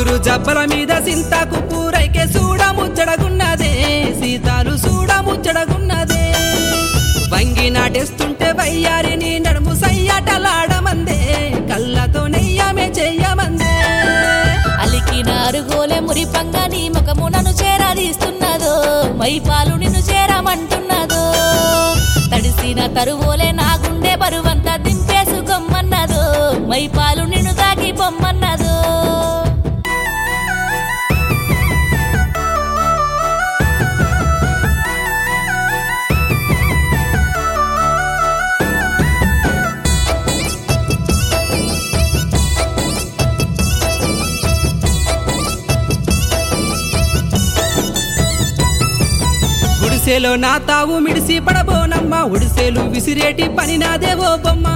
చిగురు జబ్బల మీద సింతాకు పూరైకే సూడ ముచ్చడగున్నదే సీతాలు సూడ ముచ్చడగున్నదే వంగి నాటేస్తుంటే వయ్యారిని నడుము సయ్యాటలాడమందే కళ్ళతో నెయ్యమే చెయ్యమందే అలికిన అరుగోలే మురిపంగా నీ ముఖము నన్ను చేరదీస్తున్నదో మైపాలు నిన్ను చేరమంటున్నదో తడిసిన తరువోలే నా గుండె బరువంతా దింపేసుకోమన్నదో మైపాలు నిన్ను తాకి పొమ్మన్నదో గుడిసెలో నా తావు మిడిసి పడబోనమ్మ ఉడిసెలు విసిరేటి పని నాదేవో బొమ్మ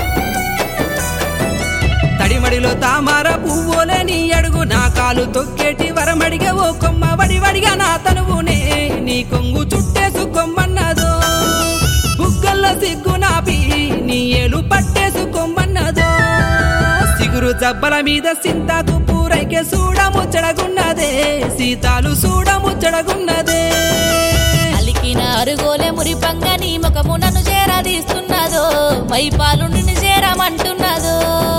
తడిమడిలో తామార పువ్వులే నీ అడుగు నా కాలు తొక్కేటి వరమడిగే ఓ కొమ్మ వడివడిగా నా తనువునే నీ కొంగు చుట్టేసుకోమన్నదో బుగ్గల్లో సిగ్గు నాపి నీ ఏలు పట్టేసుకోమన్నదో సిగురు జబ్బల మీద సింతాకు పూరైకే సూడ ముచ్చడగున్నదే సీతాలు సూడ ముచ్చడగున్నదే అలికిన అరుగోలే మురిపంగా నీ ముఖము నన్ను చేరదీస్తున్నదో మైపాలు నిన్ను చేరమంటున్నదో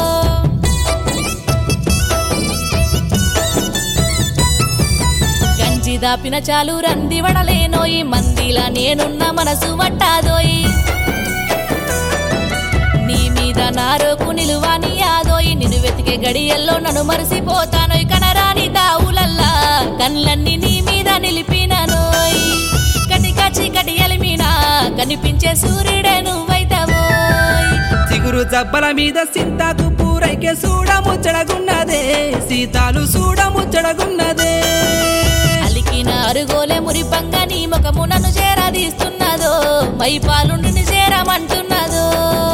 గంజి దాపిన చాలు రంది వడలేనోయి మందిలా నేనున్న మనసు వట్టాదోయి నీ మీద నారోకు నిలువాని యాదోయి నిన్ను వెతికే గడియల్లో నన్ను మరిసిపోతానోయ్ కనరాని దావులల్లా కళ్ళన్ని నీ మీద నిలిపిననోయ్ కటిక చీకటి ఎలిమినా కనిపించే సూర్యుడే నువ్వైతవోయ్ చిగురు జబ్బల మీద సింతాకు పూరైకే సూడ ముచ్చడగున్నదే సీతాలు సూడ ముచ్చడగున్నదే అలికిన అరుగోలే మురిపంగా నీ ముఖము నన్ను చేరదీస్తున్నదో మైపాలు నిన్ను చేరమంటున్నదో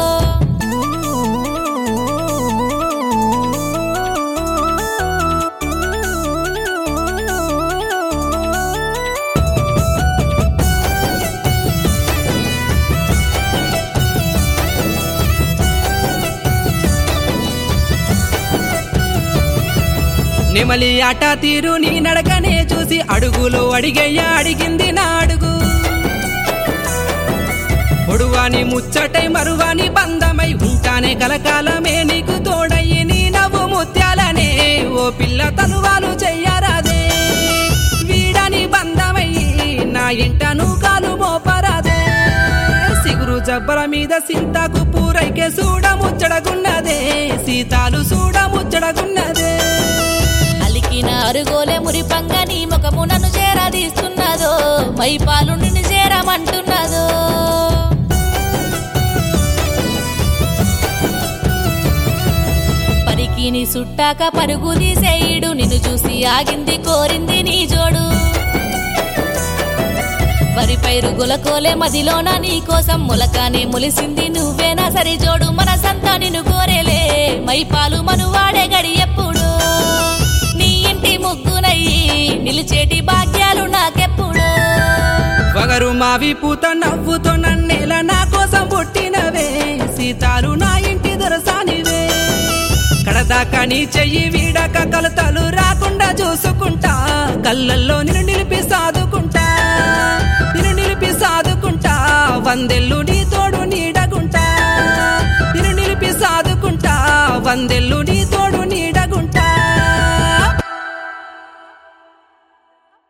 నెమలి ఆట తీరు నీ నడకనే చూసి అడుగులో అడిగయ్యా అడిగింది నా అడుగు పొడువాని ముచ్చటై మరువాని బంధమై ఉంటానే కలకాలమే నీకు తోడయ్యి నీ నవ్వు ముత్యాలనే ఓ పిల్ల తలువాలు చెయ్యరాదే వీడని బంధమయ్యి నా ఇంట కాలు మోపరాదే సిగురు జబ్బల మీద సింతాకు పూరైకే సూడ ముచ్చడగున్నదే సీతాలు సూడ ముచ్చడగున్నదే అలికిన అరుగోలే మురిపంగా నీ ముఖము నన్ను చేరదీస్తున్నదో మైపాలు నిన్ను చేరమంటున్నదో పరికి నీ సుట్టాక పరుగు తీసేయుడు నిన్ను చూసి ఆగింది కోరింది నీ జోడు వరి పైరు గులకోలే మదిలోన నీ కోసం ములకానే ములిసింది నువ్వేనా సరి జోడు మనసంతా నిన్ను కోరేలే మైపాలు మనువాడే గడి ఎప్పుడు నీ ఇంటి ముగ్గునయ్యి నిలిచేటి భాగ్యాలు నాకెప్పుడు వగరు మావి పూత నవ్వుతో నన్నేల నా కోసం పుట్టినవే సీతాలు నా ఇంటి దొరసానివే కడదాకా నీ చెయ్యి వీడక కలతలు రాకుండా చూసుకుంటా కళ్ళల్లో నిన్ను నిలిపి సాదుకుంటా నిన్ను నిలిపి సాదుకుంటా వందెల్లు నీ తోడు నీడగుంటా నిన్ను నిలిపి సాదుకుంటా వందెల్లు